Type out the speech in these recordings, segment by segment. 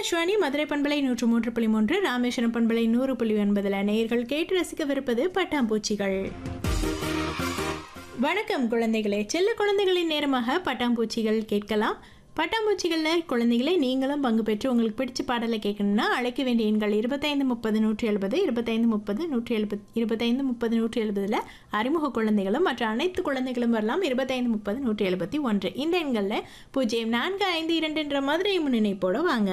ஆகாஷ்வாணி மதுரை பண்பலை நூற்று மூன்று புள்ளி மூன்று ராமேஸ்வரம் பண்பலை நூறு புள்ளி ஒன்பதுல நேயர்கள் கேட்டு ரசிக்கவிருப்பது பட்டாம்பூச்சிகள் வணக்கம் குழந்தைகளே செல்ல குழந்தைகளின் நேரமாக பட்டாம்பூச்சிகள் கேட்கலாம் பட்டாம்பூச்சிகளில் குழந்தைகளே நீங்களும் பங்கு பெற்று உங்களுக்கு பிடிச்ச பாடலை கேட்கணும்னா அழைக்க வேண்டிய எண்கள் இருபத்தைந்து முப்பது நூற்றி எழுபது இருபத்தைந்து முப்பது நூற்றி எழுபது இருபத்தைந்து முப்பது நூற்றி எழுபதில் அறிமுக குழந்தைகளும் மற்ற அனைத்து குழந்தைகளும் வரலாம் இருபத்தைந்து முப்பது நூற்றி எழுபத்தி ஒன்று இந்த எண்களில் பூஜ்ஜியம் நான்கு ஐந்து இரண்டுன்ற மதுரை முன்னிணைப்போட வாங்க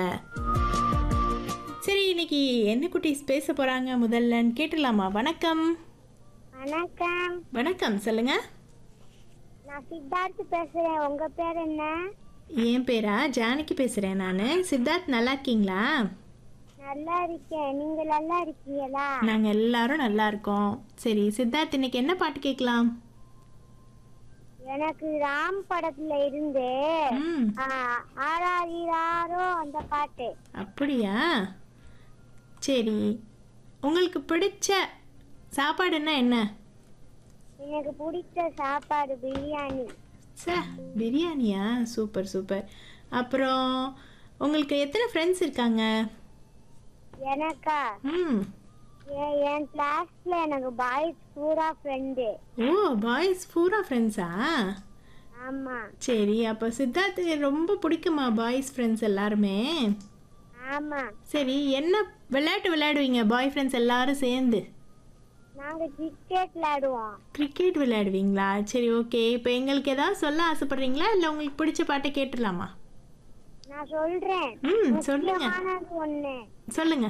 சரி இன்னைக்கு என்ன குட்டீஸ் பேச போகிறாங்க முதல்லன்னு கேட்டுடலாமா வணக்கம் வணக்கம் வணக்கம் சொல்லுங்க நான் சித்தார்த் பேசுறேன் உங்க பேர் என்ன என் பேரா ஜானகி பேசுகிறேன் நான் சித்தார்த் நல்லா இருக்கீங்களா நல்லா இருக்கேன் நீங்க நல்லா இருக்கீங்களா நாங்கள் எல்லாரும் நல்லா இருக்கோம் சரி சித்தார்த் இன்னைக்கு என்ன பாட்டு கேட்கலாம் எனக்கு ராம் படத்துல இருந்து ம் ஆ, ஆராரிராரோ அந்த பாட்டு அப்படியா சரி உங்களுக்கு பிடிச்ச சாப்பாடுன்னா என்ன எனக்கு பிடிச்ச சாப்பாடு பிரியாணி சே பிரியாணியா சூப்பர் சூப்பர் அப்புறம் உங்களுக்கு எத்தனை ஃப்ரெண்ட்ஸ் இருக்காங்க எனக்கா ம் என் என் கிளாஸ்ல எனக்கு பாய்ஸ் பூரா ஃப்ரெண்டு ஓ பாய்ஸ் பூரா ஃப்ரெண்ட்ஸா ஆமா சரி அப்போ சித்தார்த்துக்கு ரொம்ப பிடிக்குமா பாய்ஸ் ஃப்ரெண்ட்ஸ் எல்லாருமே ஆமா சரி என்ன விளையாட்டு விளையாடுவீங்க பாய் ஃப்ரெண்ட்ஸ் எல்லாரும் சேர்ந்து நாங்க கிரிக்கெட் விளையாடுவோம் கிரிக்கெட் விளையாடுவீங்களா சரி ஓகே இப்போ எங்களுக்கு ஏதாவது சொல்ல ஆசைப்படுறீங்களா இல்லை உங்களுக்கு பிடிச்ச பாட்டை கேட்டுடலாமா நான் சொல்றேன் ம் சொல்லுங்க முக்கியமானது ஒண்ணு சொல்லுங்க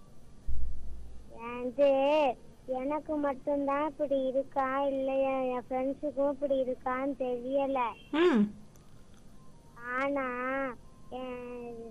வந்து எனக்கு மட்டும்தான் இப்படி இருக்கா இல்லையா என் ஃப்ரெண்ட்ஸுக்கும் இப்படி இருக்கான்னு தெரியல ம் ஆனா என்-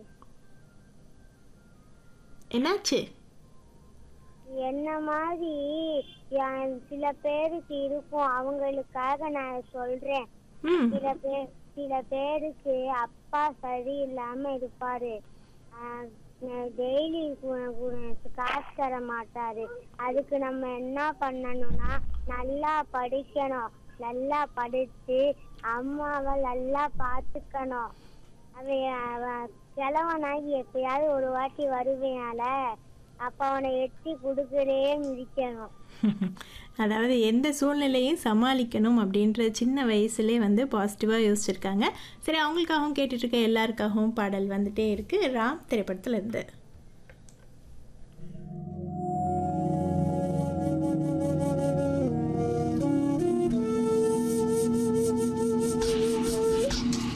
என்னாச்சு என்ன மாதிரி என் சில பேருக்கு இருக்கும் அவங்களுக்காக நான் சொல்றேன் ம் சில பேர் சில பேருக்கு அப்பா சரியில்லாம இருப்பாரு டெய்லி காசு தர மாட்டாரு அதுக்கு நம்ம என்ன பண்ணணும்னா நல்லா படிக்கணும் நல்லா படிச்சு அம்மாவை நல்லா பார்த்துக்கணும் அவன் அவன் கிழவனாகி எப்பயாவது ஒரு வாட்டி வருவேனால அப்ப அவனை எட்டி கொடுக்கறே மிதிக்கணும் அதாவது எந்த சூழ்நிலையும் சமாளிக்கணும் அப்படின்ற சின்ன வயசுலேயே வந்து பாசிட்டிவாக யோசிச்சிருக்காங்க சரி அவங்களுக்காகவும் கேட்டுட்டு இருக்க எல்லாருக்காகவும் பாடல் வந்துட்டே இருக்கு ராம் திரைப்படத்துல இருந்து